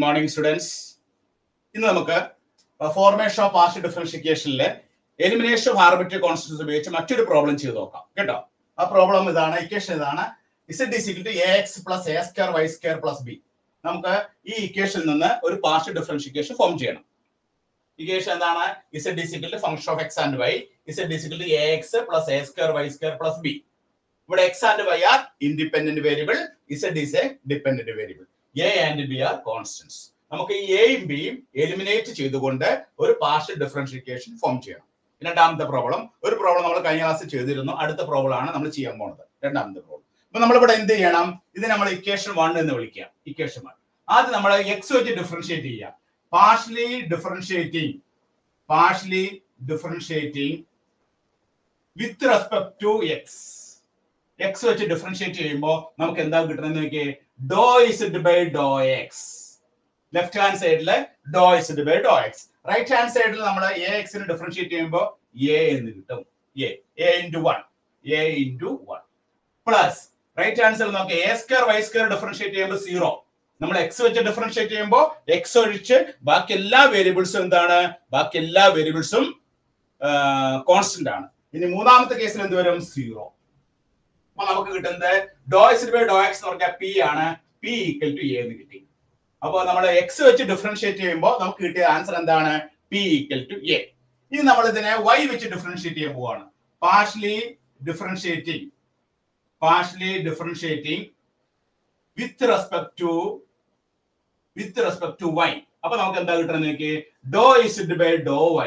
morning students ഇന്ന് നമുക്ക് formation of partial ഡിഫറൻഷിക്കേഷനിലെ എലിമിനേഷൻ ഓഫ് ആർബിട്രറി കോൺസ്റ്റൻസ് ഉപയോഗിച്ച് മറ്റൊരു പ്രോബ്ലം ചെയ്ത് നോക്കാം കേട്ടോ ആ പ്രോബ്ലം ഇതാണ് ഇക്വേഷൻ ഇതാണ് Z is equal to A X plus A square Y square plus B നമുക്ക് ഈ ഇക്വേഷനിൽ നിന്ന് ഒരു പാർഷ്യൽ ഡിഫറൻഷിക്കേഷൻ ഫോം ചെയ്യണം ഇക്വേഷൻ എന്താണ് Z is equal to function of X and Y Z is equal to A X plus A square Y square plus B ഇവിടെ X and Y are independent variable Z is a dependent variable A and B are constants നമുക്ക് ഈ എയും ബിയും eliminate ചെയ്തുകൊണ്ട് ഒരു partial differentiation form ചെയ്യണം രണ്ടാമത്തെ problem ഒരു പ്രോബ്ലം നമ്മൾ കഴിഞ്ഞ ക്ലാസ്സിൽ ചെയ്തിരുന്നു അടുത്ത പ്രോബ്ലം ആണ് നമ്മൾ ചെയ്യാൻ പോകുന്നത് രണ്ടാമത്തെ പ്രോബ്ലം അപ്പൊ നമ്മളിവിടെ എന്ത് ചെയ്യണം ഇത് നമ്മൾ ഇക്വേഷൻ വൺ എന്ന് വിളിക്കാം ഇക്വേഷൻ വൺ ആദ്യം നമ്മൾ എക്സ് വെച്ച് ഡിഫറൻഷിയേറ്റ് ചെയ്യാം partially differentiating partially differentiating with respect to X X വെച്ച് ഡിഫറൻഷിയേറ്റ് ചെയ്യുമ്പോൾ നമുക്ക് എന്താ കിട്ടുന്നത് നോക്കിയേ do is by Dr X left hand സൈഡിൽ do is by Dr X right hand സൈഡിൽ നമ്മൾ എ എക്സിന് ഡിഫറൻഷിയേറ്റ് ചെയ്യുമ്പോൾ എ എന്ന് കിട്ടും A A into one A into one plus right hand സൈഡിൽ നമുക്ക് A square Y square differentiate ചെയ്യുമ്പോൾ സീറോ നമ്മൾ എക്സ് വെച്ച് ഡിഫറൻഷിയേറ്റ് ചെയ്യുമ്പോൾ എക്സ് ഒഴിച്ച് ബാക്കി എല്ലാ വേരിയബിൾസും എന്താണ് ബാക്കി എല്ലാ വേരിയബിൾസും കോൺസ്റ്റന്റ് ആണ് ഇനി മൂന്നാമത്തെ കേസിൽ എന്ത് വരും സീറോ അപ്പൊ നമുക്ക് കിട്ടുന്നത് do X by Dr X എന്ന് പറഞ്ഞാൽ പി ആണ് പി ഈക്വൽ ടു എ എന്ന് കിട്ടി അപ്പോൾ നമ്മൾ എക്സ് വെച്ച് ഡിഫറൻഷിയേറ്റ് ചെയ്യുമ്പോൾ നമുക്ക് കിട്ടിയ ആൻസർ എന്താണ് പി ഈക്വൽ ടു എ ഇനി നമ്മൾ ഇതിനെ വൈ വെച്ച് ഡിഫറൻഷിയേറ്റ് ചെയ്യാൻ പോവാണ് partially differentiating partially differentiating with respect to with respect to y അപ്പൊ നമുക്ക് എന്താ കിട്ടുന്നത് നോക്കി doh is by doh y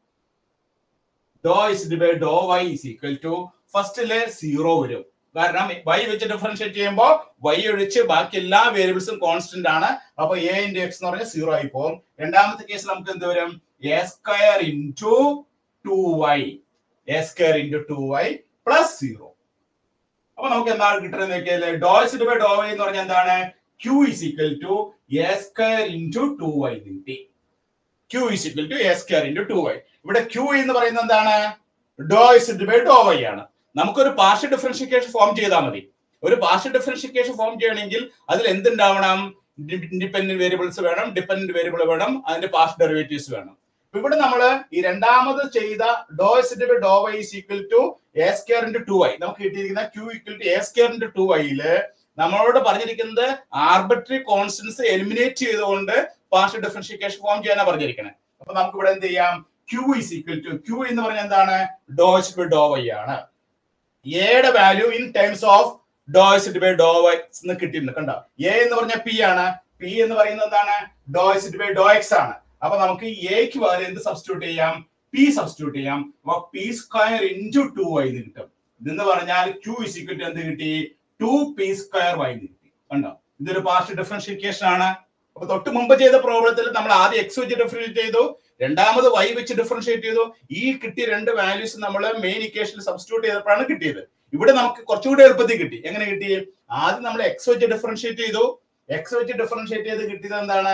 doh is by doh y is equal to ഫസ്റ്റില് സീറോ വരും കാരണം വൈ വെച്ച് ഡിഫറൻഷിയേറ്റ് ചെയ്യുമ്പോൾ വൈ ഒഴിച്ച് ബാക്കി എല്ലാ വേരിയബിൾസും കോൺസ്റ്റന്റ് ആണ് അപ്പൊ എ ഇൻറ്റു എക്സ് എന്ന് പറഞ്ഞാൽ സീറോ ആയി പോകും രണ്ടാമത്തെ കേസിൽ നമുക്ക് എന്ത് വരും a square into two y a square into two y plus zero അപ്പൊ നമുക്ക് എന്താണ് കിട്ടുന്നത് നോക്കിയാൽ doh is by doh y എന്ന് പറഞ്ഞാൽ എന്താണ് q is equal to a square into two y കിട്ടി q is equal to a square into two y ഇവിടെ ക്യൂ എന്ന് പറയുന്നത് എന്താണ് doh is by doh y ആണ് നമുക്കൊരു പാർഷ്യൽ ഡിഫറൻഷിക്കേഷൻ ഫോം ചെയ്താൽ മതി ഒരു പാർഷ്യൽ ഡിഫറൻഷിക്കേഷൻ ഫോം ചെയ്യണമെങ്കിൽ അതിൽ എന്തുണ്ടാവണം ഇൻഡിപെൻഡന്റ് വേരിയബിൾസ് വേണം ഡിപെൻഡന്റ് വേരിയബിൾ വേണം അതിന്റെ പാർഷ്യൽ ഡെറിവേറ്റീവ്സ് വേണം ഇവിടെ നമ്മൾ ഈ രണ്ടാമത് ചെയ്ത doh z by doh y is equal to a square into two y നമുക്ക് കിട്ടിയിരിക്കുന്ന q equal to a square into two വൈയില് നമ്മളോട് പറഞ്ഞിരിക്കുന്നത് ആർബിട്രറി കോൺസ്റ്റൻസ് എലിമിനേറ്റ് ചെയ്തുകൊണ്ട് പാർഷ്യൽ ഡിഫറൻഷിക്കേഷൻ ഫോം ചെയ്യാനാണ് പറഞ്ഞിരിക്കുന്നത് അപ്പൊ നമുക്ക് ഇവിടെ എന്ത് ചെയ്യാം q is equal to q എന്ന് പറഞ്ഞാൽ എന്താണ് doh z by doh y ആണ് എയുടെ value in terms of doh z by doh y എന്ന് കിട്ടിയിട്ടുണ്ട് കണ്ടോ എ എന്ന് പറഞ്ഞാൽ പി ആണ് പി എന്ന് പറയുന്നത് എന്താണ് doh z by Dr x ആണ് അപ്പൊ നമുക്ക് എക്ക് പകരം എന്ത് സബ്സ്റ്റിറ്റ്യൂട്ട് ചെയ്യാം പി സബ്സ്റ്റിറ്റ്യൂട്ട് ചെയ്യാം അപ്പൊ p square into two y എന്ന് കിട്ടും ഇതെന്ന് പറഞ്ഞാൽ ക്യൂ ഇസ് ഈക്വൽ ടു എന്ത് കിട്ടി ടു പി സ്ക്വയർ വൈ എന്ന് കിട്ടി കണ്ടോ ഇതൊരു പാർഷ്യൽ ഡിഫറൻഷിയേഷൻ ആണ് അപ്പൊ തൊട്ട് മുമ്പ് ചെയ്ത പ്രോബ്ലത്തിൽ നമ്മൾ ആദ്യം എക്സ് വെച്ച് ഡിഫറൻഷിയേറ്റ് ചെയ്തു രണ്ടാമത് വൈ വെച്ച് ഡിഫറൻഷിയേറ്റ് ചെയ്തു ഈ കിട്ടിയ രണ്ട് വാല്യൂസ് നമ്മൾ മെയിൻ ഇക്വേഷനിൽ സബ്സ്റ്റിറ്റ്യൂട്ട് ചെയ്തപ്പോഴാണ് കിട്ടിയത് ഇവിടെ നമുക്ക് കുറച്ചുകൂടി എളുപ്പത്തിൽ കിട്ടി എങ്ങനെ കിട്ടി ആദ്യം നമ്മൾ എക്സ് വെച്ച് ഡിഫറൻഷിയേറ്റ് ചെയ്തു എക്സ് വെച്ച് ഡിഫറൻഷിയേറ്റ് ചെയ്ത് കിട്ടിയത് എന്താണ്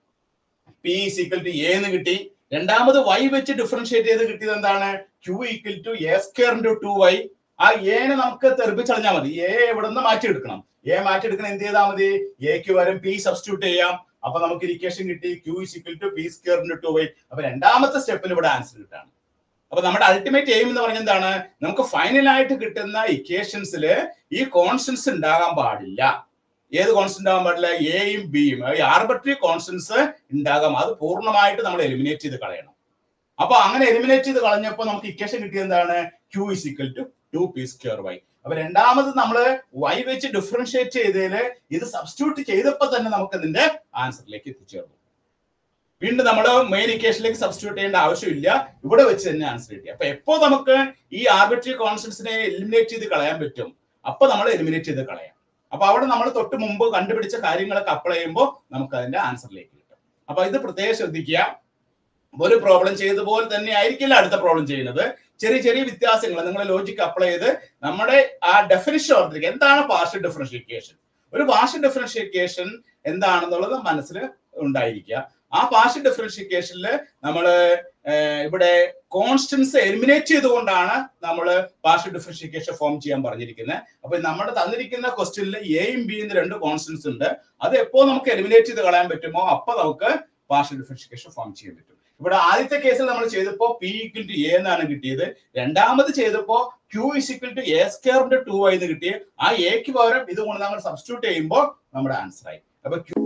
പി ഈക്വൽ ടു എ എന്ന് കിട്ടി രണ്ടാമത് വൈ വെച്ച് ഡിഫറൻഷിയേറ്റ് ചെയ്ത് കിട്ടിയത് എന്താണ് q equal to a square into two y ആ എനെ നമുക്ക് തെറിപ്പിച്ചളഞ്ഞാൽ മതി എ എവിടെ നിന്ന് മാറ്റിയെടുക്കണം എ മാറ്റിയെടുക്കണം എന്ത് ചെയ്താൽ മതി എക്ക് പകരം പി സബ്സ്റ്റിറ്റ്യൂട്ട് ചെയ്യാം അപ്പൊ നമുക്ക് ഇരിക്കേഷൻ കിട്ടി q equal to p square into two y അപ്പൊ രണ്ടാമത്തെ സ്റ്റെപ്പിൽ ഇവിടെ ആൻസർ കിട്ടാണ് അപ്പൊ നമ്മുടെ അൾട്ടിമേറ്റ് എയിം എന്ന് പറഞ്ഞ എന്താണ് നമുക്ക് ഫൈനൽ ആയിട്ട് കിട്ടുന്ന ഇക്വേഷൻസിൽ ഈ കോൺസ്റ്റൻസ് ഉണ്ടാകാൻ പാടില്ല ഏത് കോൺസ്റ്റന്റ് ആകാൻ പാടില്ല എയും ബിയും ആർബിട്രറി കോൺസ്റ്റൻസ് ഉണ്ടാകാം അത് പൂർണ്ണമായിട്ട് നമ്മൾ എലിമിനേറ്റ് ചെയ്ത് കളയണം അപ്പൊ അങ്ങനെ എലിമിനേറ്റ് ചെയ്ത് കളഞ്ഞപ്പോൾ നമുക്ക് ഇക്വേഷൻ കിട്ടിയത് എന്താണ് q is equal to two p square y അപ്പൊ രണ്ടാമത് നമ്മൾ വൈ വെച്ച് ഡിഫറൻഷിയേറ്റ് ചെയ്തതില് ഇത് സബ്സ്റ്റിറ്റ്യൂട്ട് ചെയ്തപ്പോൾ തന്നെ നമുക്ക് ഇതിന്റെ ആൻസറിലേക്ക് എത്തിച്ചേർന്നു വീണ്ടും നമ്മൾ മെയിൻ ഇക്വേഷനിലേക്ക് സബ്സ്റ്റിറ്റ്യൂട്ട് ചെയ്യേണ്ട ആവശ്യമില്ല ഇവിടെ വെച്ച് തന്നെ ആൻസർ കിട്ടി അപ്പൊ എപ്പോ നമുക്ക് ഈ ആർബിട്രറി കോൺസ്റ്റൻസിനെ എലിമിനേറ്റ് ചെയ്ത് കളയാൻ പറ്റും അപ്പൊ നമ്മൾ എലിമിനേറ്റ് ചെയ്ത് കളയാം അപ്പൊ അവിടെ നമ്മൾ തൊട്ട് മുമ്പ് കണ്ടുപിടിച്ച കാര്യങ്ങളൊക്കെ അപ്ലൈ ചെയ്യുമ്പോൾ നമുക്ക് അതിന്റെ ആൻസറിലേക്ക് കിട്ടും അപ്പൊ ഇത് പ്രത്യേകം ശ്രദ്ധിക്കുക ഒരു പ്രോബ്ലം ചെയ്തതുപോലെ തന്നെ ആയിരിക്കില്ല അടുത്ത പ്രോബ്ലം ചെയ്യുന്നത് ചെറിയ ചെറിയ വ്യത്യാസങ്ങൾ നിങ്ങൾ ലോജിക്ക് അപ്ലൈ ചെയ്ത് നമ്മുടെ ആ ഡെഫിനിഷൻ ഓർത്തിരിക്കുക എന്താണ് പാർഷ്യൽ ഡിഫറൻഷിയേഷൻ ഒരു പാർഷ്യൽ ഡിഫറൻഷിയേഷൻ എന്താണെന്നുള്ളത് മനസ്സിൽ ഉണ്ടായിരിക്കുക ആ പാർഷ്യൽ ഡിഫറൻഷിക്കേഷനിൽ നമ്മൾ ഇവിടെ കോൺസ്റ്റൻസ് എലിമിനേറ്റ് ചെയ്തുകൊണ്ടാണ് നമ്മൾ പാർഷ്യൽ ഡിഫറൻഷിക്കേഷൻ ഫോം ചെയ്യാൻ പറഞ്ഞിരിക്കുന്നത് അപ്പൊ നമ്മുടെ തന്നിരിക്കുന്ന ക്വസ്റ്റ്യനിൽ എയും ബിയും രണ്ട് കോൺസ്റ്റൻസ് ഉണ്ട് അത് എപ്പോ നമുക്ക് എലിമിനേറ്റ് ചെയ്ത് കളയാൻ പറ്റുമോ അപ്പൊ നമുക്ക് പാർഷ്യൽ ഡിഫറൻഷിക്കേഷൻ ഫോം ചെയ്യാൻ പറ്റും ഇവിടെ ആദ്യത്തെ കേസിൽ നമ്മൾ ചെയ്തപ്പോ പി ഈക്വൽ ടു എ എന്നാണ് കിട്ടിയത് രണ്ടാമത് ചെയ്തപ്പോ q is equal to a സ്ക്വയറിന്റെ ടു ആയി കിട്ടിയത് ആ എക്ക് പകരം ഇത് കൊണ്ട് നമ്മൾ സബ്സ്റ്റിറ്റ്യൂട്ട് ചെയ്യുമ്പോൾ നമ്മുടെ ആൻസർ ആയി അപ്പൊ